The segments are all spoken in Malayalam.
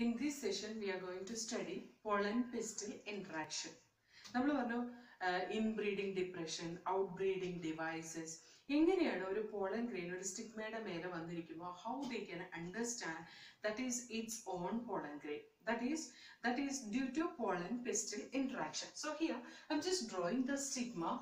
In this session, we are going to study pollen pistil interaction. നമ്മൾ പറഞ്ഞു inbreeding depression outbreeding devices എങ്ങനെയാണ് ഒരു പോളൻ ഗ്രെയിൻ ഒരു സ്റ്റിഗ്മയുടെ മേലെ വന്നിരിക്കുമ്പോൾ how they can understand that is it's on pollen grain that is that is due to pollen pistil interaction. So here I'm just drawing the stigma.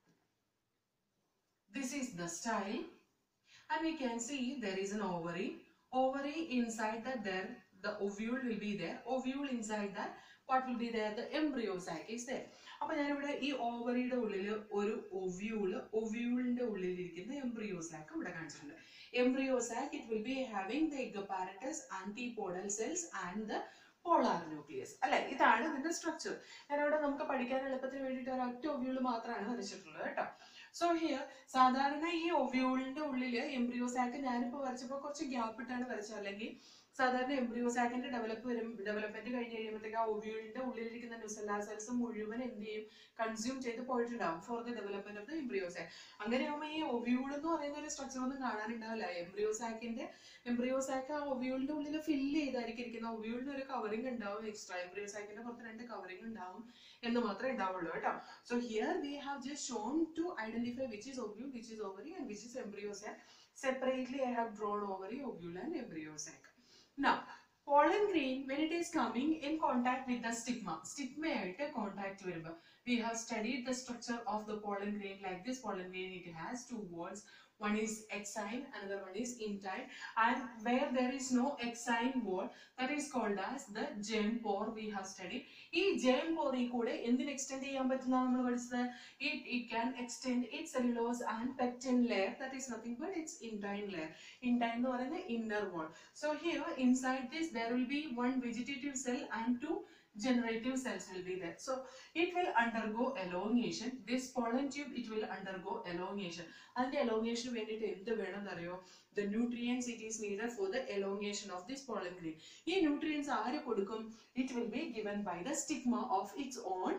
This is the style and we can see there is an ovary. Ovary inside that there the ovule will be there. Ovule inside that what will be there? The embryo sac is there. അപ്പൊ ഞാനിവിടെ ഈ ഓവറിയുടെ ഉള്ളിൽ ഒരു ഒവ്യൂള് ഒവ്യൂളിന്റെ ഉള്ളിലിരിക്കുന്ന എംബ്രിയോ സാക്ക് ഇവിടെ കാണിച്ചിട്ടുണ്ട് embryo sac it will be having the egg apparatus antipodal cells and the polar nucleus അല്ലെ ഇതാണ് ഇതിന്റെ സ്ട്രക്ചർ ഞാനിവിടെ നമുക്ക് പഠിക്കാൻ എളുപ്പത്തിന് വേണ്ടിയിട്ട് ഒരു ഒറ്റ ഒവ്യൂള് മാത്രമാണ് വരച്ചിട്ടുള്ളത് കേട്ടോ സോ ഹിയർ സാധാരണ ഈ ഒവ്യൂളിന്റെ ഉള്ളില് എംബ്രിയോ സാക്ക് ഞാനിപ്പോ വരച്ചപ്പോ കുറച്ച് ഗ്യാപ്പ് ഇട്ടാണ് വരച്ചത് അല്ലെങ്കിൽ സാധാരണ എംബ്രിയോ സാക്കിന്റെ ഡെവലപ്പ് വരും ഡെവലപ്മെന്റ് കഴിഞ്ഞ് കഴിയുമ്പോഴത്തേക്ക് ആ ഒവ്യൂളിന്റെ ഉള്ളിലിരിക്കുന്ന ന്യൂസെല്ലാ സെൽസ് മുഴുവൻ എന്ത് ചെയ്യും കൺസ്യൂം ചെയ്ത് പോയിട്ടുണ്ടാവും for the development of the embryo sac അങ്ങനെയാകുമ്പോൾ ഈ ഒവ്യൂൾ എന്ന് പറയുന്ന ഒരു സ്ട്രക്ചർ ഒന്നും കാണാനുണ്ടാവില്ല എംബ്രിയോ സാക്കിന്റെ എംബ്രിയോ സാക്ക് ആ ഒവ്യൂളിന്റെ ഉള്ളിൽ ഫില്ല് ചെയ്തായിരിക്കും ഇരിക്കുന്ന ഒവ്യൂളിന് ഒരു കവറിംഗ് ഉണ്ടാവും എക്സ്ട്രാ എംബ്രിയോ സാക്കിന്റെ പുറത്ത് രണ്ട് കവറിംഗ് ഉണ്ടാവും എന്ന് മാത്രമേ ഉണ്ടാവുള്ളൂ കേട്ടോ so here we have just shown to identify which is ovule which is ovary and which is embryo sac separately I have drawn ovary ovule and embryo sac Now, pollen grain, when it is coming in contact with the stigma, stigma ആയിട്ട് contact വരുമ്പോൾ we have studied the structure of the pollen grain like this pollen grain it has two walls one is exine another one is intine and where there is no exine wall that is called as the germ pore we have studied ഈ germ pore കൂടെ എന്തിന് extend ചെയ്യാൻ പറ്റുന്ന നമ്മൾ പഠിച്ചത് it it can extend its cellulose and pectin layer that is nothing but its intine layer intine എന്ന് പറയുന്ന inner wall so here inside this there will be one vegetative cell and two generative cells will be there so it will undergo elongation this pollen tube it will undergo elongation അതിന്റെ elongation വേണ്ടിയിട്ട് എന്ത് വേണം എന്നറിയോ the nutrients it is needed for the elongation of this pollen grain ഈ nutrients ആര് കൊടുക്കും it will be given by the stigma of its own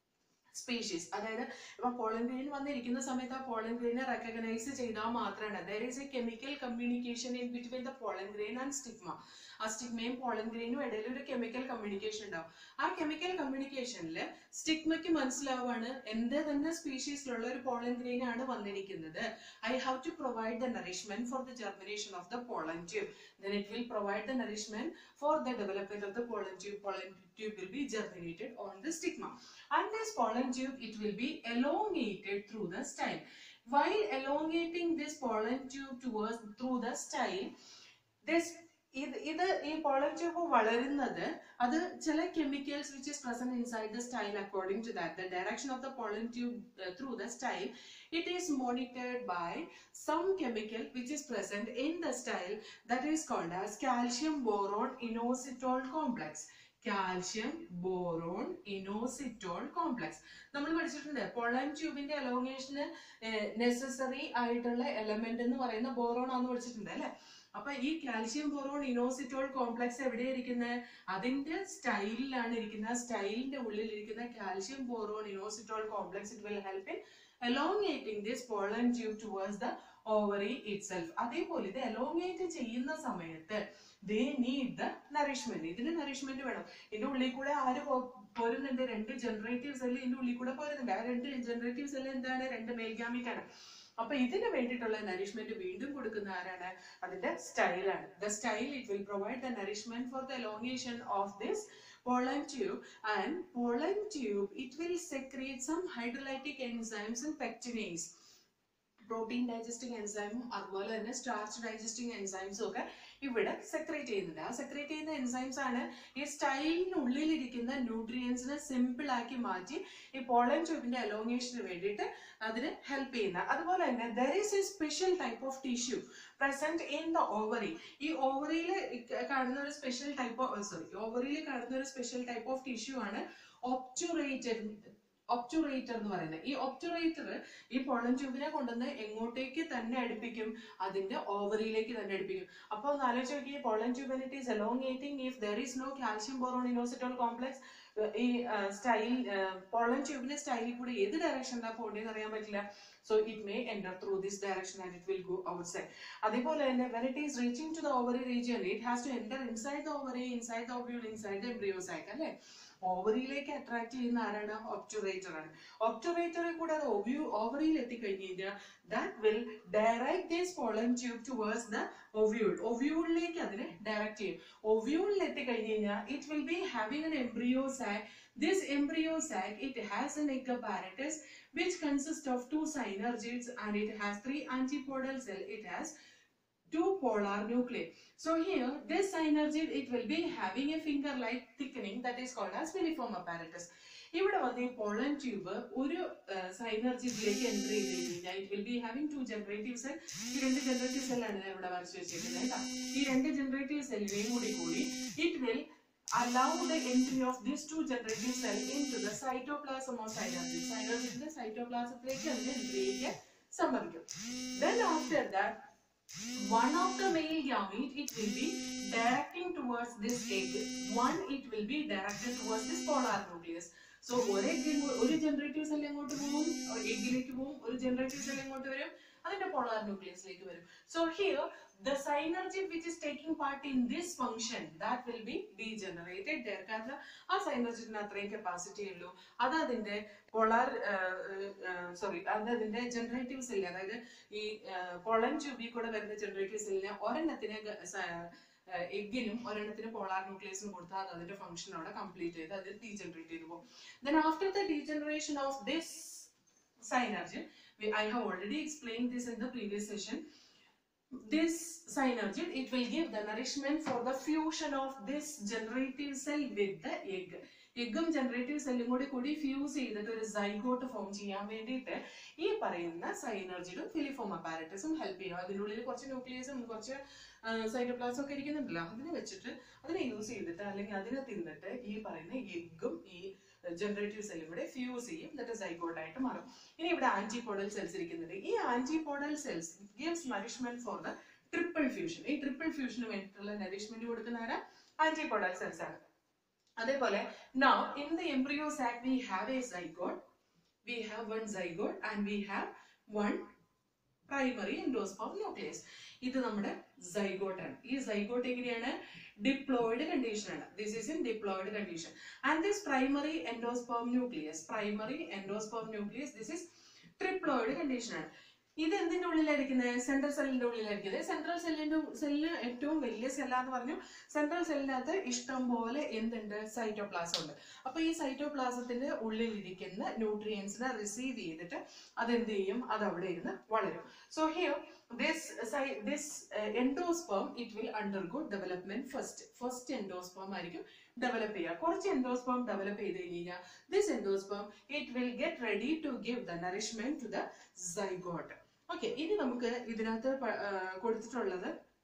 species അതായത് ഇപ്പൊ പോളൻ ഗ്രെയിൻ വന്നിരിക്കുന്ന സമയത്ത് ആ പോളൻ ഗ്രെയിനെ റെക്കഗ്നൈസ് ചെയ്താൽ മാത്രമാണ് there is a chemical communication in between the pollen grain and stigma ആ സ്റ്റിഗ്മയും പോളൻ ഗ്രെയിനും ഇടയിൽ ഒരു കെമിക്കൽ കമ്മ്യൂണിക്കേഷൻ ഉണ്ടാവും ആ കെമിക്കൽ കമ്മ്യൂണിക്കേഷനിൽ സ്റ്റിഗ്മയ്ക്ക് മനസ്സിലാവാണ് എന്റെ തന്നെ സ്പീഷീസിലുള്ള ഒരു പോളൻ ഗ്രെയിൻ ആണ് വന്നിരിക്കുന്നത് I have to provide the nourishment for the germination of the pollen tube then it will provide the nourishment for the development of the pollen tube pollen tube will be germinated on the stigma and this pollen tube it will be elongated through the style while elongating this pollen tube towards through the style this ഇത് ഇത് ഈ പോളൻ ട്യൂബ് വളരുന്നത് അത് ചില chemicals which is present inside the style according to that the direction of the pollen tube through the style it is monitored by some chemical which is present in the style that is called as calcium boron inositol complex calcium boron inositol complex നമ്മൾ പഠിച്ചിട്ടുണ്ട് പൊളൻ ട്യൂബിന്റെ അലോങ്ങേഷന് നെസസറി ആയിട്ടുള്ള എലമെന്റ് എന്ന് പറയുന്ന ബോറോൺ ആണെന്ന് പഠിച്ചിട്ടുണ്ട് അല്ലെ അപ്പൊ ഈ കാൽഷ്യം ബോറോൺ ഇനോസിറ്റോൾ കോംപ്ലക്സ് എവിടെയാണ് ഇരിക്കുന്നത് അതിന്റെ സ്റ്റൈലിലാണ് ഇരിക്കുന്നത് ആ സ്റ്റൈലിന്റെ ഉള്ളിൽ ഇരിക്കുന്ന calcium boron inositol complex it will help in elongating this pollen tube towards the ovary itself അതേപോലെ ഇത് elongate ചെയ്യുന്ന സമയത്ത് they need the nourishment ഇതിന് nourishment വേണം ഇതിന്റെ ഉള്ളിൽ കൂടെ ആര് പോ- പോരുന്നുണ്ട് രണ്ട് ജനറേറ്റീവ് സെല്ല് ഇതിന്റെ ഉള്ളിൽ കൂടെ പോരുന്നുണ്ട് ആ രണ്ട് ജനറേറ്റീവ് സെല്ല് എന്താണ് രണ്ട് മേൽഗാമിക് ആണ് അപ്പൊ ഇതിന് വേണ്ടിയിട്ടുള്ള നറിഷ്മെന്റ് വീണ്ടും കൊടുക്കുന്ന ആരാണ് അതിന്റെ സ്റ്റൈലാണ് the style it will provide the nourishment for the elongation of this pollen tube and pollen tube it will secrete some hydrolytic enzymes and pectinase protein digesting എൻസൈമും അതുപോലെ തന്നെ സ്റ്റാർച്ച് ഡൈജസ്റ്റിംഗ് എൻസൈംസും ഒക്കെ ഇവിടെ സെക്രേറ്റ് ചെയ്യുന്നുണ്ട് ആ സെക്രേറ്റ് ചെയ്യുന്ന എൻസൈംസ് ആണ് ഈ സ്റ്റൈലിനുള്ളിലിരിക്കുന്ന ന്യൂട്രിയൻസിനെ സിമ്പിൾ ആക്കി മാറ്റി ഈ പോളൻ ട്യൂബിന്റെ അലോങ്ങേഷന് വേണ്ടിയിട്ട് അതിന് ഹെൽപ്പ് ചെയ്യുന്ന അതുപോലെ തന്നെ there is a special type of tissue present in the ovary ഈ ഓവറിയിൽ കാണുന്ന ഒരു സ്പെഷ്യൽ ടൈപ്പ് ഓഫ് സോറി ഓവറിയിൽ കാണുന്ന ഒരു സ്പെഷ്യൽ ടൈപ്പ് ഓഫ് ടിഷ്യൂ ആണ് ഒപ്റ്റുറേറ്റഡ് ഒപ്റ്റുറേറ്റർ എന്ന് പറയുന്നത് ഈ ഒപ്റ്റുറേറ്റർ ഈ പോളൻ ട്യൂബിനെ കൊണ്ടുവന്ന് എങ്ങോട്ടേക്ക് തന്നെ അടുപ്പിക്കും അതിന്റെ ഓവറിയിലേക്ക് തന്നെ അടുപ്പിക്കും അപ്പോൾ ഒന്ന് ആലോചിച്ച് നോക്കി ഈ pollen tube it is elongating if there is no calcium boron inositol complex ഈ സ്റ്റൈൽ പോളൻ ട്യൂബിന്റെ സ്റ്റൈലിൽ കൂടെ ഏത് ഡയറക്ഷനിലാണ് പോകേണ്ടതെന്ന് അറിയാൻ പറ്റില്ല so it may enter through this direction and it will go outside അതേപോലെ തന്നെ when it is reaching to the ovary region it has to enter inside the ovary inside the ovule inside the embryo sac അല്ലേ ഓവറിയിലേക്ക് അട്രാക്ട് ചെയ്യുന്ന ആരാണ് ഒബ്റ്റുറേറ്റർ ആണ് ഒബ്റ്റുറേറ്ററെ കൂടാതെ ഒവ്യൂ ഓവറിയിൽ എത്തിക്കഴിഞ്ഞ് കഴിഞ്ഞാൽ that will direct this pollen tube towards the ovule ഒവ്യൂളിലേക്ക് അതിനെ ഡയറക്ട് ചെയ്യും ഒവ്യൂളിൽ എത്തിക്കഴിഞ്ഞ് കഴിഞ്ഞാൽ it will be having an embryo sac this embryo sac it has an egg apparatus which consists of two synergids and it has three antipodal cell it has two polar nuclei so here this synergid it will be having a finger like thickening that is called as filiform apparatus ഇവിടെ വന്ന് ഈ പോളൻ ട്യൂബ് ഒരു സൈനർജിഡിലേക്ക് എൻ്റർ ചെയ്ത് കഴിഞ്ഞാൽ it will be having two generative cell ഈ രണ്ട് ജനറേറ്റീവ് സെല്ലാണ് ഞാൻ ഇവിടെ വരച്ച് വെച്ചിരിക്കുന്നത് കേട്ടോ ഈ രണ്ട് ജനറേറ്റീവ് സെല്ലിനെയും കൂടി കൂടി it will allow the entry of these two generative cell into the cytoplasm of synergid. Synergid cytoplasmത്തിലേക്ക് അതിനെ entry ചെയ്യാൻ സമ്മതിക്കും. Then after that, one of the male gamete it will be directing towards this egg. One it will be directed towards this polar nucleus. So ഒരു എഗ് ഒരു ജനറേറ്റീവ് സെൽ എങ്ങോട്ട് പോകും എഗ്ഗിലേക്ക് പോകും ഒരു ജനറേറ്റീവ് സെൽ എങ്ങോട്ട് വരും അതിന്റെ പോളാർ ന്യൂക്ലിയസിലേക്ക് വരും so here the synergy which is taking part in this function that will be degenerated there കാരണം ആ സൈനർജിന് അത്രയും കപ്പാസിറ്റി ഉള്ളൂ അത് അതിന്റെ പോളാർ സോറി അത് അതിന്റെ ജനറേറ്റീവ് സെല്ല് അതായത് ഈ പൊളൻ ട്യൂബിൽ കൂടെ വരുന്ന ജനറേറ്റീവ് സെല്ലിനെ ഒരെണ്ണത്തിന് എഗ്ഗിനും ഒരെണ്ണത്തിന് പോളാർ ന്യൂക്ലിയസിനും കൊടുത്താൽ അത് അതിന്റെ ഫംഗ്ഷൻ അവിടെ കംപ്ലീറ്റ് ചെയ്ത് അത് ഡീജനറേറ്റ് ചെയ്തു പോകും then after the degeneration of this synergid we- i have already explained this in the previous session this synergid it will give the nourishment for the fusion of this generative cell with the egg എഗ്ഗും ജനറേറ്റീവ് സെല്ലും കൂടി കൂടി ഫ്യൂസ് ചെയ്തിട്ട് ഒരു സൈഗോട്ട് ഫോം ചെയ്യാൻ വേണ്ടിയിട്ട് ഈ പറയുന്ന സൈനർജിഡും ഫിലിഫോം അപ്പാരറ്റസും ഹെൽപ്പ് ചെയ്യും അതിനുള്ളിൽ കുറച്ച് ന്യൂക്ലിയസും കുറച്ച് സൈനോപ്ലാസും ഒക്കെ ഇരിക്കുന്നുണ്ടല്ലോ അതിനെ വെച്ചിട്ട് അതിനെ യൂസ് ചെയ്തിട്ട് അല്ലെങ്കിൽ അതിനെ തിന്നിട്ട് ഈ പറയുന്ന എഗ്ഗും ഈ ജനറേറ്റീവ് സെല്ലും കൂടെ ഫ്യൂസ് ചെയ്യും എന്നിട്ട് സൈഗോട്ട് ആയിട്ട് മാറും ഇനി ഇവിടെ ആന്റിപോഡൽ സെൽസ് ഇരിക്കുന്നുണ്ട് ഈ antipodal cells gives nourishment for the triple fusion ഈ ട്രിപ്പിൾ ഫ്യൂഷന് വേണ്ടിയിട്ടുള്ള നറിഷ്മെന്റ് കൊടുക്കുന്ന ആരാ ആന്റിപോഡൽ സെൽസ് ആണ് അതേപോലെ now in the embryo sac we have a zygote we have one zygote and we have one primary endosperm nucleus ഇത് നമ്മുടെ സൈഗോട്ട് ആണ് ഈ സൈഗോട്ട് എങ്ങനെയാണ് ഡിപ്ലോയിഡ് കണ്ടീഷൻ ആണ് this is in diploid condition and this primary endosperm nucleus primary endosperm nucleus this is triploid condition ആണ് ഇത് എന്തിന്റെ ഉള്ളിലായിരിക്കുന്നത് സെൻട്രൽ സെല്ലിന്റെ ഉള്ളിലായിരിക്കുന്നത് സെൻട്രൽ സെല്ലിന്റെ സെല്ലിന് ഏറ്റവും വലിയ സെല്ലാന്ന് പറഞ്ഞു സെൻട്രൽ സെല്ലിനകത്ത് ഇഷ്ടം പോലെ എന്തുണ്ട് സൈറ്റോപ്ലാസം ഉണ്ട് അപ്പൊ ഈ സൈറ്റോപ്ലാസത്തിന്റെ ഉള്ളിലിരിക്കുന്ന ന്യൂട്രിയൻസിനെ റിസീവ് ചെയ്തിട്ട് അതെന്ത് ചെയ്യും അത് അവിടെ ഇരുന്ന് വളരും so here this side this uh, endosperm it will undergo development first first endosperm ആയിരിക്കും ഡെവലപ്പ് ചെയ്യുക കുറച്ച് എൻഡോസ്പേം ഡെവലപ്പ് ചെയ്ത് കഴിഞ്ഞാൽ this endosperm it will get ready to give the nourishment to the zygote okay ഇനി നമുക്ക് ഇതിനകത്ത് പ- ആ, കൊടുത്തിട്ടുള്ളത്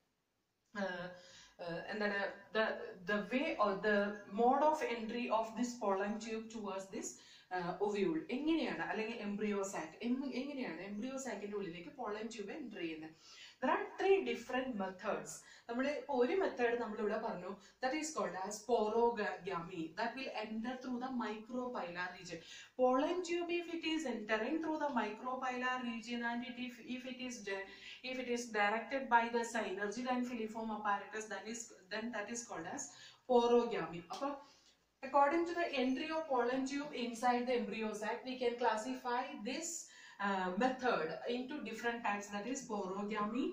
ആ, ആ, എന്താണ് the way or the mode of entry of this pollen tube towards this ovule എങ്ങനെയാണ് അല്ലെങ്കിൽ എംബ്രിയോ സാക്ക് എങ്ങനെയാണ് എംബ്രിയോ സാക്കിന്റെ ഉള്ളിലേക്ക് പോളൻ ട്യൂബ് എൻട്രി ചെയ്യുന്നത് there are three different methods നമ്മൾ ഒരു മെത്തേഡ് നമ്മളിവിടെ പറഞ്ഞു that is called as porogamy that will enter through the micropylar region pollen tube if it is entering through the micropylar region and it, if, if it is di- if it is directed by the synergid and filiform apparatus that is then that is called as porogamy അപ്പോൾ according to the entry of pollen tube inside the embryo sac we can classify this uh, method into different types that is porogamy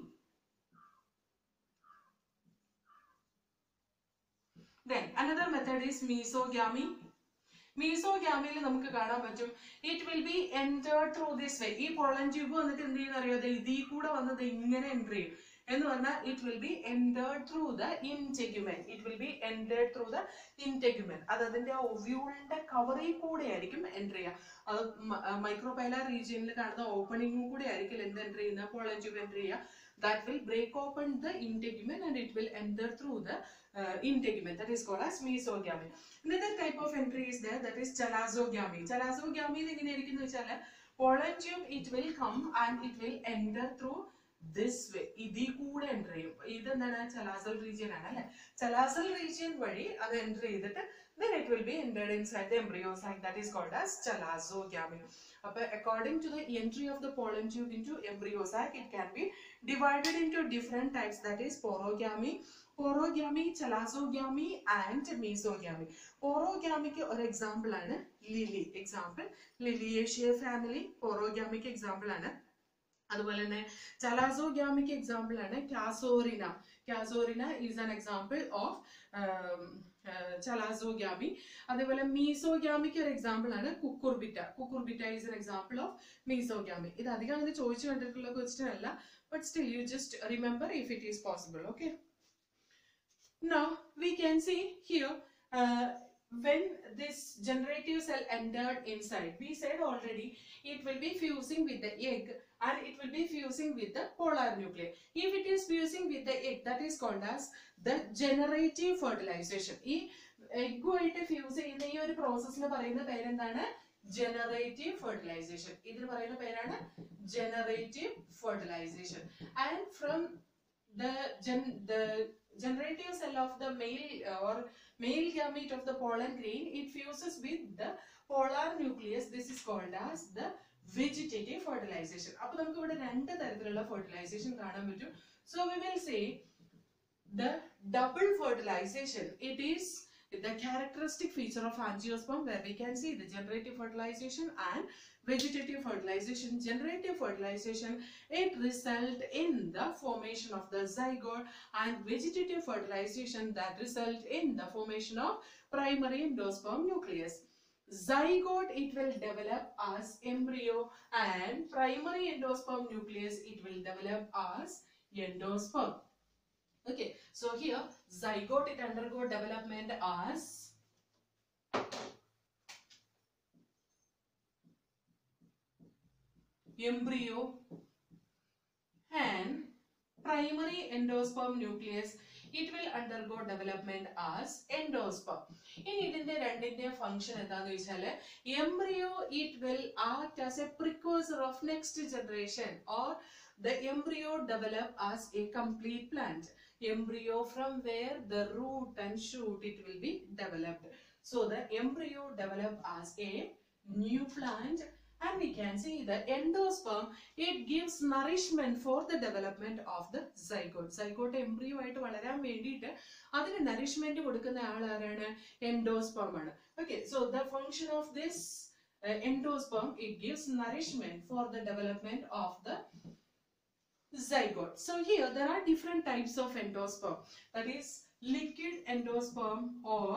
then another method is mesogamy മീസോഗ്യാമിയിൽ നമുക്ക് കാണാൻ പറ്റും it will be entered through this way ഈ പൊളൻ ട്യൂബ് വന്നിട്ട് എന്ത് ചെയ്യുന്ന അറിയോ ഇതിൽ കൂടെ വന്നത് ഇങ്ങനെ എൻറ്റർ ചെയ്യും എന്ന് പറഞ്ഞാൽ it will be entered through the integument it will be entered through the integument അത് അതിന്റെ ഒവ്യൂളിന്റെ കവറിൽ കൂടെ ആയിരിക്കും എൻറ്റർ ചെയ്യുക അത് മൈക്രോപൈലാർ റീജിയനിൽ കാണുന്ന ഓപ്പണിംഗും കൂടെ ആയിരിക്കും എന്ത് എൻറ്റർ ചെയ്യുന്ന പൊളൻ ട്യൂബ് എൻറ്റർ ചെയ്യുക that will break open the integument and it will enter through the uh, integument that is called as mesogamy another type of entry is there that is chalazogamy chalazogamy എങ്ങനെയായിരിക്കും എന്ന് വെച്ചാൽ pollen tube it will come and it will enter through this way ഇതിൽ കൂടെ എൻ്റർ ചെയ്യും ഇതെന്താണ് ചലാസൽ റീജിയൻ ആണ് അല്ലെ ചലാസൽ റീജിയൻ വഴി അത് എൻ്റർ ചെയ്തിട്ട് then it will be entered inside the embryo sac that is called as chalazogamy അപ്പൊ according to the entry of the pollen tube into embryo sac it can be divided into different types that is porogamy porogamy chalazogamy and mesogamy porogamy ഒരു എക്സാമ്പിൾ ആണ് lily example Liliaceae family porogamy example ആണ് അതുപോലെ തന്നെ ചലാസോഗ്യാമിക്ക് എക്സാമ്പിൾ ആണ് Casuarina Casuarina is an example of chalazogamy അതേപോലെ മീസോഗ്യാമിക്ക് ഒരു എക്സാമ്പിൾ ആണ് Cucurbita Cucurbita is an example of mesogamy ഇത് അധികം അങ്ങനെ ചോദിച്ചു കണ്ടിട്ടുള്ള ക്വസ്റ്റ്യൻ അല്ല but still you just remember if it is possible okay Now we can see here uh, when this generative cell entered inside, we said already it will be fusing with the egg and it will be fusing with the polar nuclei. If it is fusing with the egg, that is called as the generative fertilization. ഈ എഗ്ഗുമായിട്ട് ഫ്യൂസ് ചെയ്യുന്ന ഈ ഒരു പ്രോസസ്സിന് പറയുന്ന പേരെന്താണ് ജനറേറ്റീവ് ഫെർട്ടിലൈസേഷൻ ഇതിന് പറയുന്ന പേരാണ് generative fertilisation and from the gen the generative cell of the male uh, or male gamete of the pollen grain it fuses with the polar nucleus this is called as the vegetative fertilization അപ്പോൾ നമുക്ക് ഇവിടെ രണ്ട് തരത്തിലുള്ള fertilization കാണാൻ പറ്റും so we will say the double fertilization it is the characteristic feature of angiosperm where we can see the generative fertilization and vegetative fertilization generative fertilization it result in the formation of the zygote and vegetative fertilization that result in the formation of primary endosperm nucleus zygote it will develop as embryo and primary endosperm nucleus it will develop as endosperm okay so here zygote it undergo development as embryo and primary endosperm nucleus it will undergo development as endosperm ഇനി ഇതിന്റെ രണ്ടിന്റെ ഫംഗ്ഷൻ എന്താന്ന് വെച്ചാല് embryo it will act as a precursor of next generation or the embryo develop as a complete plant embryo from where the root and shoot it will be developed so the embryo develop as a new plant and we can see the endosperm it gives nourishment for the development of the zygote zygote embryo ആയിട്ട് വളരാൻ വേണ്ടിയിട്ട് അതിന് nourishment കൊടുക്കുന്ന ആൾ ആരാണ് endosperm ആണ് okay so the function of this uh, endosperm it gives nourishment for the development of the zygote so here there are different types of endosperm that is liquid endosperm or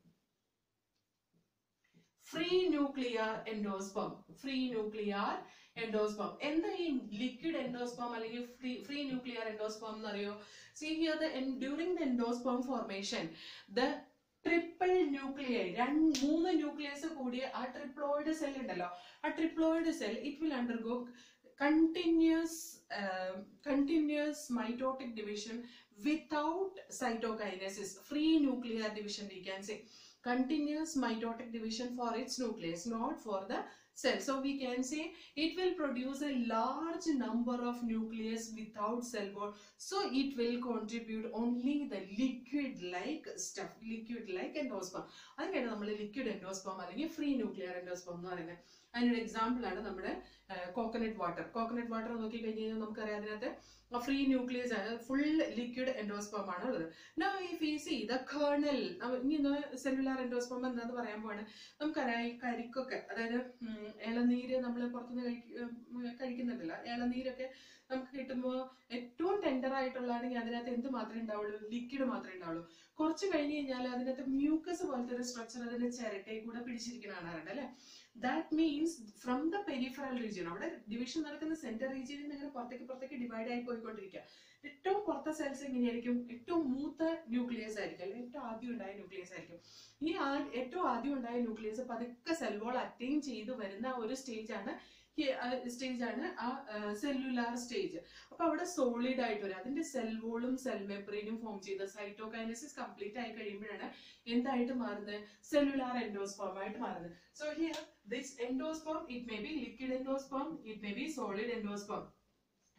free nuclear endosperm free nuclear endosperm എന്താ ഈ ലിക്വിഡ് എൻഡോസ്പം അല്ലെങ്കിൽ ഫ്രീ ഫ്രീ ന്യൂക്ലിയർ എൻഡോസ്പം എന്നറിയോ see here the during the endosperm formation the triple nuclear രണ്ട് മൂന്ന് ന്യൂക്ലിയസ് കൂടിയ ആ ട്രിപ്ലോയിഡ് സെൽ ഉണ്ടല്ലോ ആ triploid cell it will undergo continuous uh, continuous mitotic division without cytokinesis free nuclear division we can say continuous mitotic division for its nucleus not for the cell so we can say it will produce a large number of nucleus without cell wall so it will contribute only the liquid like stuff liquid like endosperm അതിനാണ് നമ്മൾ ലിക്വിഡ് എൻഡോസ്പം അല്ലെങ്കിൽ ഫ്രീ ന്യൂക്ലിയർ എൻഡോസ്പം എന്ന് പറയുന്നത് അതിനൊരു എക്സാമ്പിൾ ആണ് നമ്മുടെ കോക്കനട്ട് വാട്ടർ കോക്കനട്ട് വാട്ടർ നോക്കി കഴിഞ്ഞ് കഴിഞ്ഞാൽ നമുക്കറിയാം അതിനകത്ത് ഫ്രീ ന്യൂക്ലിയസ് ആണ് ഫുൾ ലിക്വിഡ് എൻഡോസ്പം ആണ് ഉള്ളത് നോ ഇഫ് ഈ സി ദ കേർണൽ ഇനി സെല്ലുലാർ എൻഡോസ്പം എന്താന്ന് പറയാൻ പോവാണ് നമുക്കറിയാം ഈ കരിക്കൊക്കെ അതായത് ഉം, ഇളനീര് നമ്മൾ പുറത്തുനിന്ന് കഴിക്ക- ഉം, കഴിക്കുന്നുണ്ടല്ലോ ഇളനീരൊക്കെ നമുക്ക് കിട്ടുമ്പോൾ ഏറ്റവും ടെൻഡർ ആയിട്ടുള്ളതാണെങ്കിൽ അതിനകത്ത് എന്ത് മാത്രമേ ഉണ്ടാവുള്ളൂ ലിക്വിഡ് മാത്രമേ ഉണ്ടാവുള്ളൂ കുറച്ച് കഴിഞ്ഞ് കഴിഞ്ഞാൽ അതിനകത്ത് മ്യൂക്കസ് പോലത്തെ ഒരു സ്ട്രക്ചർ അതിന്റെ ചിരട്ടയിൽ കൂടെ പിടിച്ചിരിക്കുന്ന കാണാറുണ്ട് അല്ലെ that means from the peripheral region അവിടെ ഡിവിഷൻ നടക്കുന്ന സെന്റർ റീജിയനിൽ നിന്ന് ഇങ്ങനെ പുറത്തേക്ക് പുറത്തേക്ക് ഡിവൈഡ് ആയി പോയിക്കൊണ്ടിരിക്കുക ഏറ്റവും പുറത്തെ സെൽസ് എങ്ങനെയായിരിക്കും ഏറ്റവും മൂത്ത ന്യൂക്ലിയസ് ആയിരിക്കും അല്ലെങ്കിൽ ഏറ്റവും ആദ്യം ഉണ്ടായ ന്യൂക്ലിയസ് ആയിരിക്കും ഈ ആ- ഏറ്റവും ആദ്യം ഉണ്ടായ ന്യൂക്ലിയസ് പതുക്കെ സെൽ വോൾ അറ്റൈൻ ചെയ്ത് വരുന്ന ഒരു സ്റ്റേജ് ആണ് സ്റ്റേജ് ആണ് ആ സെല്ലുലാർ സ്റ്റേജ് അപ്പൊ അവിടെ സോളിഡ് ആയിട്ട് വരും അതിന്റെ സെൽ വോളും സെൽ മെബ്രെയിനും ഫോം ചെയ്ത് സൈറ്റോകൈനസിസ് കംപ്ലീറ്റ് ആയി കഴിയുമ്പോഴാണ് എന്തായിട്ട് മാറുന്നത് സെല്ലുലാർ എൻഡോസ്പോം ആയിട്ട് മാറുന്നത് so here this endosperm it may be liquid endosperm it may be solid endosperm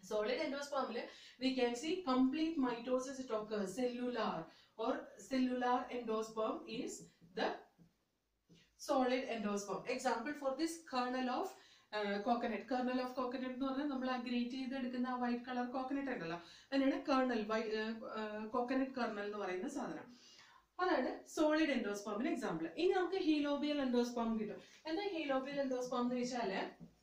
solid endosperm we can see complete mitosis it occurs cellular or cellular endosperm is the solid endosperm example for this kernel of coconut kernel of coconut എന്ന് പറഞ്ഞാൽ നമ്മൾ ആ ഗ്രേറ്റ് ചെയ്തെടുക്കുന്ന ആ വൈറ്റ് കളർ കോക്കനട്ട് ഉണ്ടല്ലോ അതിനാണ് കേർണൽ കോക്കനട്ട് കേർണൽ എന്ന് പറയുന്ന സാധനം അതാണ് സോളിഡ് എൻഡോസ്പാമിന് എക്സാമ്പിൾ ഇനി നമുക്ക് ഹീലോബിയൽ എൻഡോസ്പാം കിട്ടും എന്താ ഹീലോബിയൽ എൻഡോസ്പാം എന്ന് വെച്ചാല്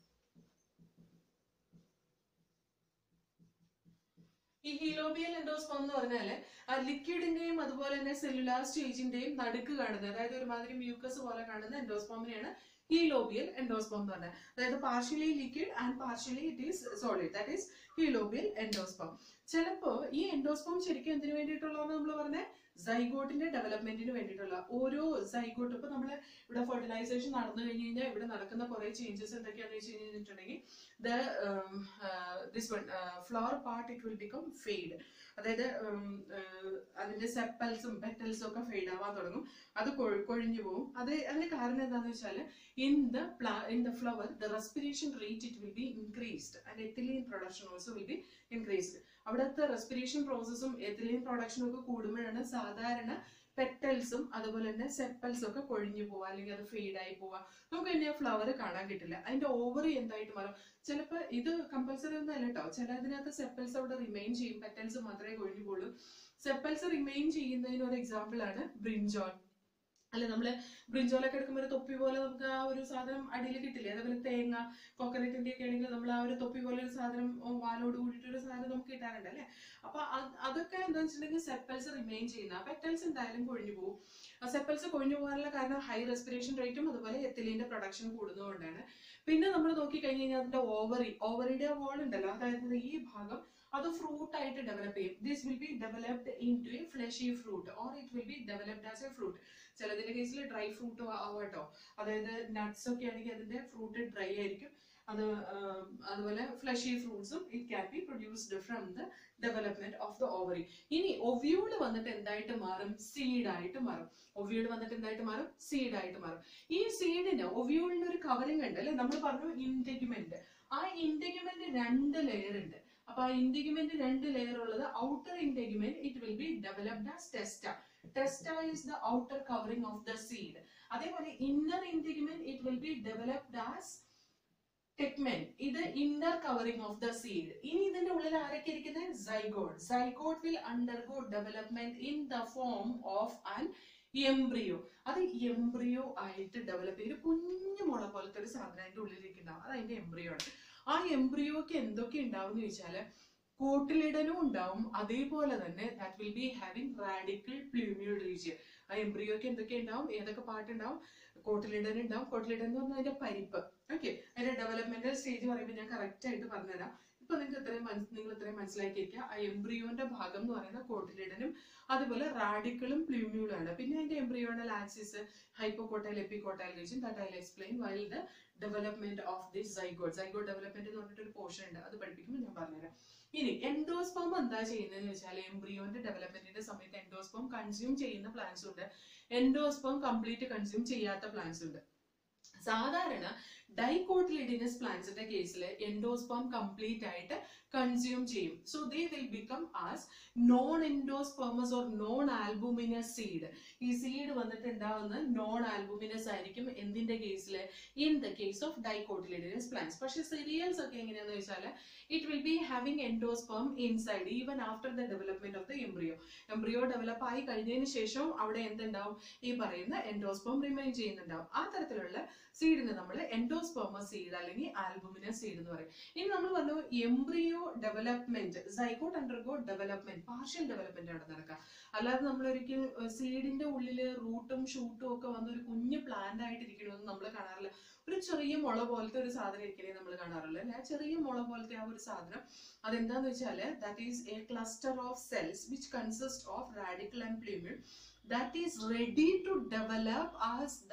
ഈ ഹീലോബിയൽ എൻഡോസ്പാം എന്ന് പറഞ്ഞാല് ആ ലിക്വിഡിന്റെയും അതുപോലെ തന്നെ സെല്ലുലാർ സ്റ്റേജിന്റെയും നടുക്ക് കാണുന്നത് അതായത് ഒരുമാതിരി മ്യൂക്കസ് പോലെ കാണുന്ന എൻഡോസ്പാമിനെയാണ് ഹീലോബിയൽ എൻഡോസ്പാം എന്ന് പറഞ്ഞത് അതായത് partially liquid and partially it is solid that is helobial endosperm ചിലപ്പോ ഈ എൻഡോസ്പാം ശരിക്കും എന്തിനു വേണ്ടിയിട്ടുള്ളതെന്ന് നമ്മൾ പറഞ്ഞ സൈഗോട്ടിന്റെ ഡെവലപ്മെന്റിന് വേണ്ടിയിട്ടുള്ള ഓരോ സൈഗോട്ട് ഇപ്പൊ നമ്മൾ ഇവിടെ ഫെർട്ടിലൈസേഷൻ നടന്നു കഴിഞ്ഞ് കഴിഞ്ഞാൽ ഇവിടെ നടക്കുന്ന കുറെ ചേഞ്ചസ് എന്തൊക്കെയാണെന്ന് വെച്ച് കഴിഞ്ഞിട്ടുണ്ടെങ്കിൽ the this one flower part it will become fade അതായത് അതിന്റെ സെപ്പൽസും പെറ്റൽസും ഒക്കെ ഫെയ്ഡ് ആവാൻ തുടങ്ങും അത് കൊഴിഞ്ഞു പോകും അത് അതിന്റെ കാരണം എന്താണെന്ന് വെച്ചാൽ ഇൻ ദ പ്ലാ in the flower the respiration rate it will be increased and ethylene production also will be increased അവിടുത്തെ റെസ്പിറേഷൻ പ്രോസസ്സും എത്തിലീൻ പ്രൊഡക്ഷനും ഒക്കെ കൂടുമ്പോഴാണ് സാധാരണ പെറ്റൽസും അതുപോലെ തന്നെ സെപ്പൽസും ഒക്കെ കൊഴിഞ്ഞു പോവുക അല്ലെങ്കിൽ അത് ഫെയ്ഡ് ആയി പോവുക നമുക്ക് പിന്നെ ഫ്ലവർ കാണാൻ കിട്ടില്ല അതിന്റെ ഓവറി എന്തായിട്ട് മാറും ചിലപ്പോൾ ഇത് കമ്പൽസറി ഒന്നും അല്ല കേട്ടോ ചിലതിനകത്ത് സെപ്പൽസ് അവിടെ റിമെയിൻ ചെയ്യും പെറ്റൽസ് മാത്രമേ കൊഴിഞ്ഞു പോകുള്ളൂ സെപ്പൽസ് റിമെയിൻ ചെയ്യുന്നതിന് ഒരു എക്സാമ്പിൾ ആണ് ബ്രിഞ്ചോൾ അല്ലെ നമ്മള് ബ്രിഞ്ചോലൊക്കെ എടുക്കുമ്പോൾ ഒരു തൊപ്പി പോലെ നമുക്ക് ആ ഒരു സാധനം അടിയിൽ കിട്ടില്ലേ അതേപോലെ തേങ്ങ കോക്കനറ്റിന്റെ ഒക്കെ ആണെങ്കിൽ നമ്മൾ ആ ഒരു തൊപ്പി പോലെ ഒരു സാധനം വാലോട് കൂടിയിട്ട് ഒരു സാധനം നമുക്ക് കിട്ടാറുണ്ട് അല്ലെ അപ്പൊ അതൊക്കെ എന്താ വെച്ചിട്ടുണ്ടെങ്കിൽ സെപ്പൽസ് റിമെയിൻ ചെയ്യുന്ന പെറ്റൽസ് എന്തായാലും കൊഴിഞ്ഞു പോകും ആ സെപ്പൽസ് കൊഴിഞ്ഞു പോകാനുള്ള കാരണം ഹൈ റെസ്പിറേഷൻ റേറ്റും അതുപോലെ എത്തിലിന്റെ പ്രൊഡക്ഷൻ കൂടുന്നതുകൊണ്ടാണ് പിന്നെ നമ്മൾ നോക്കി കഴിഞ്ഞ് കഴിഞ്ഞാൽ അതിന്റെ ഓവറി ഓവറിയുടെ വോൾ ഉണ്ടല്ലോ അതായത് ഈ ഭാഗം അത് ഫ്രൂട്ട് ആയിട്ട് ഡെവലപ്പ് ചെയ്യും this will be developed into a fleshy fruit or it will be developed as a fruit ചിലതിന്റെ കേസിൽ ഡ്രൈ ഫ്രൂട്ട് ആവാട്ടോ അതായത് നട്ട്സ് ഒക്കെ ആണെങ്കിൽ അതിന്റെ ഫ്രൂട്ട് ഡ്രൈ ആയിരിക്കും അത് അതുപോലെ ഫ്ലഷി ഫ്രൂട്ട്സും it can be produced from the development of the ovary ഇനി ഒവ്യൂള് വന്നിട്ട് എന്തായിട്ട് മാറും സീഡ് ആയിട്ട് മാറും ഒവ്യൂള് വന്നിട്ട് എന്തായിട്ട് മാറും സീഡ് ആയിട്ട് മാറും ഈ സീഡിന് ഒവ്യൂളിന് ഒരു കവറിംഗ് ഉണ്ട് അല്ലെ നമ്മൾ പറഞ്ഞു ഇന്റഗ്യുമെന്റ് ആ ഇന്റഗ്യുമെന്റ് രണ്ട് ലെയർ ഉണ്ട് അപ്പൊ ആ ഇന്റഗ്യുമെന്റ് രണ്ട് ലെയർ ഉള്ളത് outer integument it will be developed as testa testa is the outer covering of the seed അതേപോലെ inner integument it will be developed as tegmen ഇത് inner covering of the seed ഇനി ഇതിന്റെ ഉള്ളിൽ ആരൊക്കെ ഇരിക്കുന്നത് zygote zygote will undergo development in the form of an embryo അത് എംബ്രിയോ ആയിട്ട് ഡെവലപ്പ് ചെയ്ത് കുഞ്ഞു മുള പോലത്തെ ഒരു സാധനം അതിന്റെ ഉള്ളിലിരിക്കുന്നുണ്ടാവും അത് അതിന്റെ എംബ്രിയോ ആണ് ആ എംബ്രിയോക്ക് എന്തൊക്കെ ഉണ്ടാവും എന്ന് ചോദിച്ചാല് കോട്ടിലിടനും ഉണ്ടാവും അതേപോലെ തന്നെ that will be having radicle plumule region ആ എംബ്രിയോക്ക് എന്തൊക്കെ ഉണ്ടാവും ഏതൊക്കെ പാട്ടുണ്ടാവും കോട്ടിലിടൻ ഉണ്ടാവും കോട്ടിലിടൻ എന്ന് പറഞ്ഞാൽ അതിന്റെ പരിപ്പ് ഓക്കെ അതിന്റെ ഡെവലപ്മെന്റൽ സ്റ്റേജ് പറയുമ്പോൾ ഞാൻ കറക്റ്റ് ആയിട്ട് പറഞ്ഞുതരാം ഇപ്പൊ നിങ്ങൾക്ക് ഇത്രയും നിങ്ങൾ ഇത്രയും മനസ്സിലാക്കിയിരിക്കുക ആ എംബ്രിയോന്റെ ഭാഗം എന്ന് പറയുന്ന കോട്ടിലിടനും അതുപോലെ റാഡിക്കളും പ്ലൂമ്യൂളും ആണ് പിന്നെ അതിന്റെ embryonal axis hypocotyl epicotyl region that I explain while the development of this zygote zygote development എന്ന് പറഞ്ഞിട്ട് ഒരു പോർഷൻ ഉണ്ട് അത് പഠിപ്പിക്കുമ്പോൾ ഞാൻ പറഞ്ഞുതരാം ഇനി എൻഡോസ്പോം എന്താ ചെയ്യുന്നതെന്ന് വെച്ചാൽ എംബ്രിയോന്റെ ഡെവലപ്മെന്റിന്റെ സമയത്ത് എൻഡോസ്പോം കൺസ്യൂം ചെയ്യുന്ന പ്ലാന്റ്സ് ഉണ്ട് എൻഡോസ്പോം കംപ്ലീറ്റ് കൺസ്യൂം ചെയ്യാത്ത പ്ലാന്റ്സ് ഉണ്ട് സാധാരണ ഡൈകോട്ടിലിഡിനസ് പ്ലാന്റ്സിന്റെ കേസിൽ എൻഡോസ്പോം കംപ്ലീറ്റ് ആയിട്ട് കൺസ്യൂം ചെയ്യും so they will become as non endospermous or non albuminous seed ഈ സീഡ് വന്നിട്ട് ഉണ്ടാവുന്ന നോൺ ആൽബുമിനസ് ആയിരിക്കും എന്തിന്റെ കേസിൽ in the case of dicotyledonous plants പക്ഷെ സിറിയൽസ് ഒക്കെ എങ്ങനെയാന്ന് വെച്ചാൽ it will be having endosperm inside even after the development of the embryo embryo develop ആയി കഴിഞ്ഞതിന് ശേഷം അവിടെ എന്തുണ്ടാവും ഈ പറയുന്ന എൻഡോസ്പെർം റിമൈൻ ചെയ്യുന്നുണ്ടാവും ആ തരത്തിലുള്ള സീഡിന് നമ്മൾ എൻഡോസ്പെർമസ് സീഡ് അല്ലെങ്കിൽ ആൽബുമിനസ് സീഡ് എന്ന് പറയും ഇനി നമ്മൾ പറഞ്ഞു embryo development zygote undergo development partial development ആണ് നടക്കുക അല്ലാതെ നമ്മൾ ഒരിക്കലും സീഡിന്റെ ഉള്ളില് റൂട്ടും ഷൂട്ടും ഒക്കെ വന്ന് ഒരു കുഞ്ഞു പ്ലാന്റ് ആയിട്ട് ഇരിക്കണമെന്ന് നമ്മൾ കാണാറില്ല ഒരു ചെറിയ മുള പോലത്തെ ഒരു സാധനം ഇരിക്കണേ നമ്മൾ കാണാറുള്ളൂ അല്ലെ ആ ചെറിയ മുള പോലത്തെ ആ ഒരു സാധനം അതെന്താന്ന് വെച്ചാല് that is a cluster of cells which consist of radicle and plumule that is ready to develop as the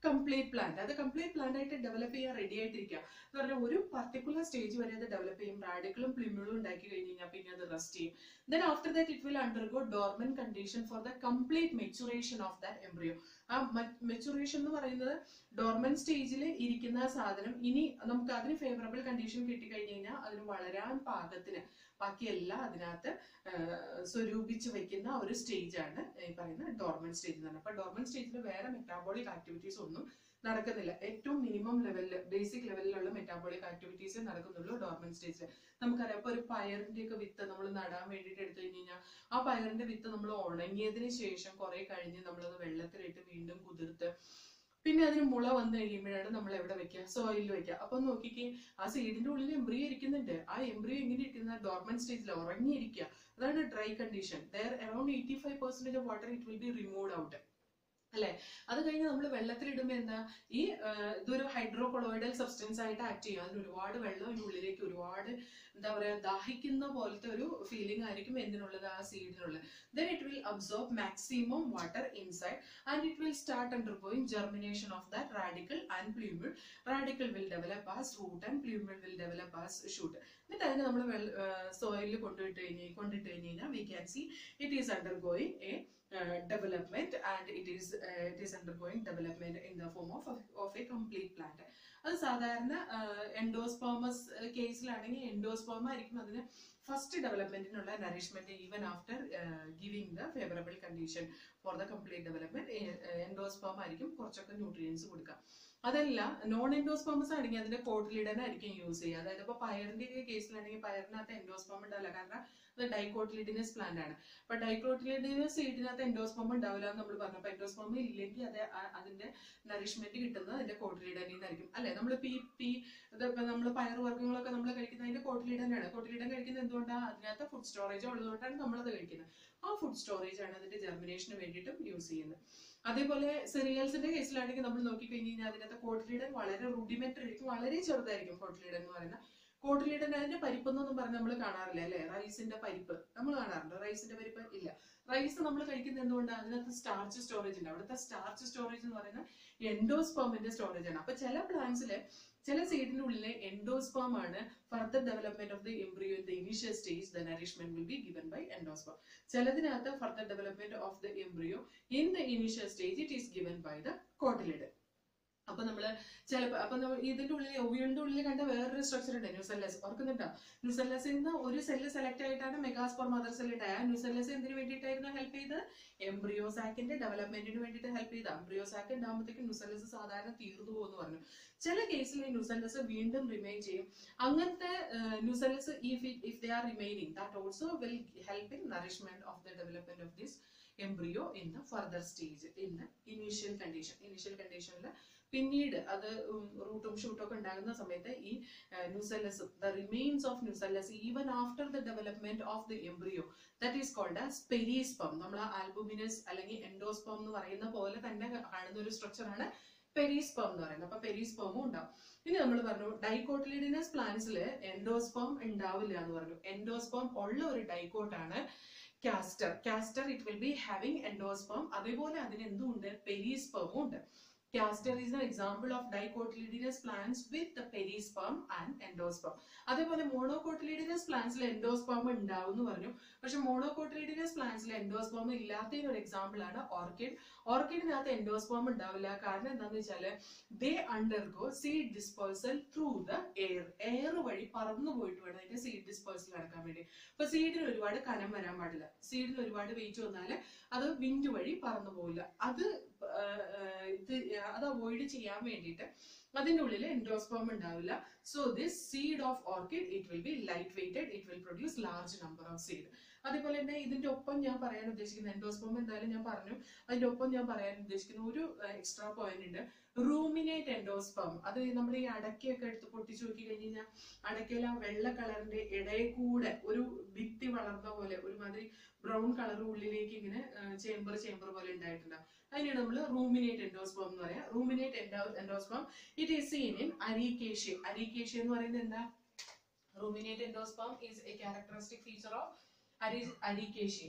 complete plant അത് കംപ്ലീറ്റ് പ്ലാന്റ് ആയിട്ട് ഡെവലപ്പ് ചെയ്യാൻ റെഡി ആയിട്ടിരിക്കുക എന്ന് പറഞ്ഞാൽ ഒരു പർട്ടിക്കുലർ സ്റ്റേജ് വരെ അത് ഡെവലപ്പ് ചെയ്യും റാഡിക്കളും പ്ലിമ്യൂളും ഉണ്ടാക്കി കഴിഞ്ഞ് കഴിഞ്ഞാൽ പിന്നെ അത് റെസ്റ്റ് ചെയ്യും then after that it will undergo dormant condition for the complete maturation of that embryo ആ മെച്ചുറേഷൻ എന്ന് പറയുന്നത് ഡോർമൻ സ്റ്റേജിൽ ഇരിക്കുന്ന സാധനം ഇനി നമുക്ക് അതിന് ഫേവറബിൾ കണ്ടീഷൻ കിട്ടിക്കഴിഞ്ഞ് കഴിഞ്ഞാൽ അതിന് വളരാൻ പാകത്തിന് ബാക്കിയെല്ലാം അതിനകത്ത് സ്വരൂപിച്ച് വെക്കുന്ന ഒരു സ്റ്റേജ് ആണ് ഈ പറയുന്ന ഡോർമൻ സ്റ്റേജ് എന്ന് പറയുന്നത് അപ്പൊ ഡോർമൻ സ്റ്റേജിൽ വേറെ മെറ്റാബോളിക് ആക്ടിവിറ്റീസ് ഒന്നും നടക്കുന്നില്ല ഏറ്റവും മിനിമം ലെവലിൽ ബേസിക് ലെവലിലുള്ള മെറ്റാബോളിക് ആക്ടിവിറ്റീസ് നടക്കുന്നുള്ളൂ ഡോർമൻ സ്റ്റേജിൽ നമുക്കറിയാം ഇപ്പൊ ഒരു പയറിന്റെ ഒക്കെ വിത്ത് നമ്മൾ നടാൻ വേണ്ടിയിട്ട് എടുത്തു കഴിഞ്ഞ് കഴിഞ്ഞാൽ ആ പയറിന്റെ വിത്ത് നമ്മൾ ഉണങ്ങിയതിന് ശേഷം കുറെ കഴിഞ്ഞ് നമ്മളത് വെള്ളത്തിലിട്ട് വീണ്ടും കുതിർത്ത് പിന്നെ അതിന് മുള വന്നു കഴിയുമ്പോഴാണ് നമ്മൾ എവിടെ വെക്കുക സോയിലിൽ വെക്കുക അപ്പൊ നോക്കിക്കേ ആ സീഡിന്റെ ഉള്ളിൽ എംബ്രിയോ ഇരിക്കുന്നുണ്ട് ആ എംബ്രിയോ എങ്ങനെ ഇരിക്കുന്ന ഡോർമൻ സ്റ്റേജിൽ ഉറങ്ങിയിരിക്കുക അതാണ് dry condition there around eighty five percentage of water it will be removed out അല്ലെ അത് കഴിഞ്ഞ് നമ്മൾ വെള്ളത്തിലിടുമ്പോൾ എന്താ ഈ ആ, ഇതൊരു ഹൈഡ്രോ കൊളോയിഡൽ സബ്സ്റ്റൻസ് ആയിട്ട് ആക്ട് ചെയ്യും അതിന് ഒരുപാട് വെള്ളം അതിന്റെ ഉള്ളിലേക്ക് ഒരുപാട് എന്താ പറയാ ദാഹിക്കുന്ന പോലത്തെ ഒരു ഫീലിംഗ് ആയിരിക്കും എന്തിനുള്ളത് ആ സീഡിനുള്ളത് then it will absorb maximum water inside and it will start undergoing germination of that radicle and plumule radicle will develop as root and plumule will develop as shoot എന്നിട്ട് അതിനെ നമ്മൾ സോയിലിൽ കൊണ്ടുവിട്ട് കഴിഞ്ഞ് കൊണ്ടിട്ട് കഴിഞ്ഞ് കഴിഞ്ഞാൽ we can see it is undergoing a development and it is uh, it is undergoing development in the form of a, of a complete plant അത് സാധാരണ എൻഡോസ്പോമസ് കേസിലാണെങ്കിൽ എൻഡോസ്പോമ ആയിരിക്കും അതിന് ഫസ്റ്റ് ഡെവലപ്മെന്റിനുള്ള nourishment even after giving the favourable condition for the complete development എൻഡോസ്പോമ ആയിരിക്കും കുറച്ചൊക്കെ ന്യൂട്രിയൻസ് കൊടുക്കുക അതല്ല നോൺ എൻഡോസ്പോമസ് ആണെങ്കിൽ അതിന്റെ കോട്ടിലിടൻ ആയിരിക്കും യൂസ് ചെയ്യുക അതായത് ഇപ്പൊ പയറിന്റെ കേസിലാണെങ്കിൽ പയറിനകത്ത് എൻഡോസ്പോം ഉണ്ടാവില്ല കാരണം അത് ഡൈക്കോട്ടിലിഡിനസ് പ്ലാന്റ് ആണ് അപ്പൊ ഡൈക്കോട്ടിലിഡിനസ് സീഡിനകത്ത് എൻഡോസ്പോം ഉണ്ടാവില്ല എന്ന് നമ്മൾ പറഞ്ഞു അപ്പൊ എൻഡോസ്പോം ഇല്ലെങ്കിൽ അത് ആ- അതിന്റെ നറിഷ്മെന്റ് കിട്ടുന്നത് അതിന്റെ കോട്ടിലിഡനിൽ നിന്നായിരിക്കും അല്ലെ നമ്മൾ പി പി ഇതിപ്പോ നമ്മൾ പയർ വർഗ്ഗങ്ങളൊക്കെ നമ്മൾ കഴിക്കുന്നത് അതിന്റെ കോട്ടിലിഡനാണ് കോട്ടിലിഡൻ കഴിക്കുന്നത് എന്തുകൊണ്ടാണ് അതിനകത്ത് ഫുഡ് സ്റ്റോറേജ് ഉള്ളതുകൊണ്ടാണ് നമ്മളത് കഴിക്കുന്നത് ആ ഫുഡ് സ്റ്റോറേജ് ആണ് അതിന്റെ ജെർമിനേഷന് വേണ്ടിയിട്ടും യൂസ് ചെയ്യുന്നത് അതേപോലെ സെറിയൽസിന്റെ കേസിലാണെങ്കിൽ നമ്മൾ നോക്കിക്കഴിഞ്ഞ് കഴിഞ്ഞാൽ അതിനകത്ത് കോട്ടിലിഡൻ വളരെ റൂഡിമെന്ററി ആയിരിക്കും വളരെ ചെറുതായിരിക്കും കോട്ടിലിഡൻ എന്ന് പറയുന്ന കോട്ടിലിഡൻ അതിന്റെ പരിപ്പെന്നൊന്നും പറഞ്ഞ് നമ്മൾ കാണാറില്ല അല്ലെ റൈസിന്റെ പരിപ്പ് നമ്മൾ കാണാറുണ്ട് റൈസിന്റെ പരിപ്പ് ഇല്ല റൈസ് നമ്മൾ കഴിക്കുന്നത് എന്തുകൊണ്ടാണ് അതിനകത്ത് സ്റ്റാർച്ച് സ്റ്റോറേജ് ഉണ്ട് അവിടുത്തെ സ്റ്റാർച്ച് സ്റ്റോറേജ് എന്ന് പറയുന്നത് എൻഡോസ്പേമിന്റെ സ്റ്റോറേജ് ആണ് അപ്പൊ ചില പ്ലാന്റ്സില് ചില സീഡിന്റെ ഉള്ളിലെ എൻഡോസ്പേം ആണ് further development of the embryo in the initial stage the nourishment will be given by endosperm ചിലതിനകത്ത് further development of the embryo in the initial stage it is given by the cotyledon അപ്പൊ നമ്മള് ചിലപ്പോ അപ്പൊ നമ്മൾ ഇതിന്റെ ഉള്ളിൽ ഒവിയലിന്റെ ഉള്ളിൽ കണ്ട വേറൊരു സ്ട്രക്ചർ ഉണ്ട് ന്യൂസെല്ലസ് ഓർക്കുന്നുണ്ടോ ന്യൂസെല്ലസിൽ നിന്ന് ഒരു സെല്ല് സെലക്ട് ആയിട്ടാണ് മെഗാസ്പോർ മദർ സെൽ ഉണ്ടായ ന്യൂസെല്ലസ് എന്തിനു വേണ്ടിയിട്ടായിരുന്നു ഹെൽപ്പ് ചെയ്ത് എംബ്രിയോസാക്കിന്റെ ഡെവലപ്മെന്റിന് വേണ്ടിയിട്ട് ഹെൽപ്പ് ചെയ്ത എംബ്രിയോസാക്ക് ഉണ്ടാകുമ്പോഴത്തേക്കും ന്യൂസെല്ലസ് സാധാരണ തീർന്നു പോകുന്നു പറഞ്ഞു ചില കേസിൽ ഈ ന്യൂസെല്ലസ് വീണ്ടും റിമൈൻ ചെയ്യും അങ്ങനത്തെ nucellus if if they are remaining that also will help in nourishment of the development of this embryo in the further stage in the initial condition initial കണ്ടീഷനിൽ പിന്നീട് അത് റൂട്ടും ഷൂട്ടും ഒക്കെ ഉണ്ടാകുന്ന സമയത്ത് ഈ nucellus the remains of nucellus even after the development of the embryo that is called as perisperm നമ്മൾ ആൽബുമിനസ് അല്ലെങ്കിൽ എൻഡോസ്പം എന്ന് പറയുന്ന പോലെ തന്നെ കാണുന്ന ഒരു സ്ട്രക്ചർ ആണ് പെരീസ്പം എന്ന് പറയുന്നത് അപ്പൊ പെരീസ്പമും ഉണ്ടാവും ഇനി നമ്മൾ പറഞ്ഞു ഡൈക്കോട്ടിലിഡിനസ് പ്ലാന്റ്സിൽ എൻഡോസ്പം ഉണ്ടാവില്ല എന്ന് പറഞ്ഞു എൻഡോസ്പം ഉള്ള ഒരു ഡൈക്കോട്ടാണ് castor castor it will be having endosperm അതേപോലെ അതിന് എന്തുണ്ട് പെരീസ്പമും ഉണ്ട് castor is an example of dicotyledonous plants with perisperm and endosperm അതേപോലെ മോണോകോട്ടിലിഡിനസ് പ്ലാന്റ്സിൽ എൻഡോസ്പം ഉണ്ടാവും എന്ന് പറഞ്ഞു പക്ഷെ മോണോകോട്ടിലിഡിനസ് പ്ലാന്റ്സിൽ എൻഡോസ്പം ഇല്ലാത്തതിന് ഒരു എക്സാമ്പിൾ ആണ് ഓർക്കിഡ് ഓർക്കിഡിനകത്ത് എൻഡോസ്പം ഉണ്ടാവില്ല കാരണം എന്താണെന്ന് വെച്ചാല് they undergo seed dispersal through the air air വഴി പറന്നു പോയിട്ട് വേണം അതിന്റെ സീഡ് ഡിസ്പേഴ്സൽ നടക്കാൻ വേണ്ടി അപ്പൊ സീഡിന് ഒരുപാട് കനം വരാൻ പാടില്ല സീഡിന് ഒരുപാട് വെയിറ്റ് വന്നാല് അത് വിൻഡ് വഴി പറന്നു പോവില്ല അത് ആ, ആ, ഇത് അത് അവോയ്ഡ് ചെയ്യാൻ വേണ്ടിയിട്ട് അതിന്റെ ഉള്ളിൽ എൻഡോസ്പേം ഉണ്ടാവില്ല so this seed of orchid it will be light weighted it will produce large number of seed അതേപോലെ തന്നെ ഇതിന്റെ ഒപ്പം ഞാൻ പറയാൻ ഉദ്ദേശിക്കുന്ന എൻഡോസ്പേം എന്തായാലും ഞാൻ പറഞ്ഞു അതിന്റെ ഒപ്പം ഞാൻ പറയാൻ ഉദ്ദേശിക്കുന്ന ഒരു എക്സ്ട്രാ പോയിന്റ് ഉണ്ട് റൂമിനേറ്റ് എൻഡോസ്പേം അത് നമ്മൾ ഈ അടക്കയൊക്കെ എടുത്ത് പൊട്ടിച്ചു നോക്കി കഴിഞ്ഞ് കഴിഞ്ഞാൽ അടക്കയിൽ ആ വെള്ള കളറിന്റെ ഇടയിൽ കൂടെ ഒരു ഭിത്തി വളർന്ന പോലെ ഒരുമാതിരി ബ്രൗൺ കളർ ഉള്ളിലേക്ക് ഇങ്ങനെ ചേമ്പർ ചേമ്പർ പോലെ ഉണ്ടായിട്ടുണ്ടാവും അതിനാണ് നമ്മൾ റൂമിനേറ്റ് എൻഡോസ്പേം എന്ന് പറയാം ruminate endosperm it is seen in Arecaceae Arecaceae എന്ന് പറയുന്നത് എന്താ ruminate endosperm is a characteristic feature of അരി അരീക്കേഷ്യ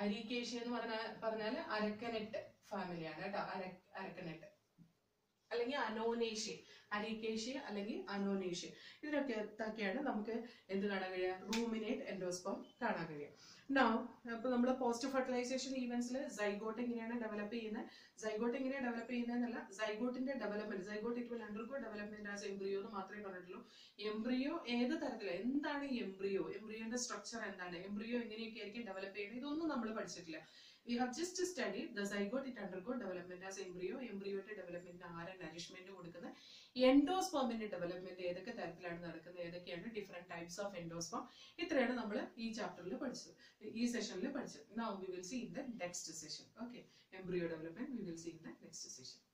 അരീക്കേഷ്യ എന്ന് പറഞ്ഞാൽ പറഞ്ഞാൽ അരക്കനെട്ട് ഫാമിലിയാണ് കേട്ടോ അര അരക്കനെട്ട് അല്ലെങ്കിൽ അനോനേഷ്യ അരീക്കേഷ്യ അല്ലെങ്കിൽ അനോനേഷ്യ ഇതിനൊക്കെ ഒക്കെയാണ് നമുക്ക് എന്ത് കാണാൻ കഴിയുക റൂമിനേറ്റ് എൻഡോസ്പം കാണാൻ കഴിയുക നോ അപ്പൊ നമ്മൾ പോസ്റ്റ് ഫെർട്ടിലൈസേഷൻ ഈവൻസിൽ സൈഗോട്ട് എങ്ങനെയാണ് ഡെവലപ്പ് ചെയ്യുന്നത് സൈഗോട്ട് എങ്ങനെയാണ് ഡെവലപ്പ് ചെയ്യുന്നതെന്നല്ല സൈഗോട്ടിന്റെ development zygote it will undergo development as embryo എന്ന് മാത്രമേ പറഞ്ഞിട്ടുള്ളൂ എംബ്രിയോ ഏത് തരത്തിലാണ് എന്താണ് എംബ്രിയോ എംബ്രിയോന്റെ സ്ട്രക്ചർ എന്താണ് എംബ്രിയോ എങ്ങനെയൊക്കെ ആയിരിക്കും ഡെവലപ്പ് ചെയ്യുന്നത് ഇതൊന്നും നമ്മൾ പഠിച്ചിട്ടില്ല we have just study the zygote it undergo development as embryo എംബ്രിയോയുടെ ഡെവലപ്മെന്റിന് ആരെ നറിഷ്മെന്റ് കൊടുക്കുന്നത് എൻഡോസ്പോമിന്റെ ഡെവലപ്മെന്റ് ഏതൊക്കെ തരത്തിലാണ് നടക്കുന്നത് ഏതൊക്കെയാണ് ഡിഫറെന്റ് ടൈപ്സ് ഓഫ് എൻഡോസ്പോം ഇത്രയാണ് നമ്മൾ ഈ ചാപ്റ്ററിൽ പഠിച്ചത് ഈ സെഷനിൽ പഠിച്ചത് now we will see in the next session okay embryo development we will see in the next session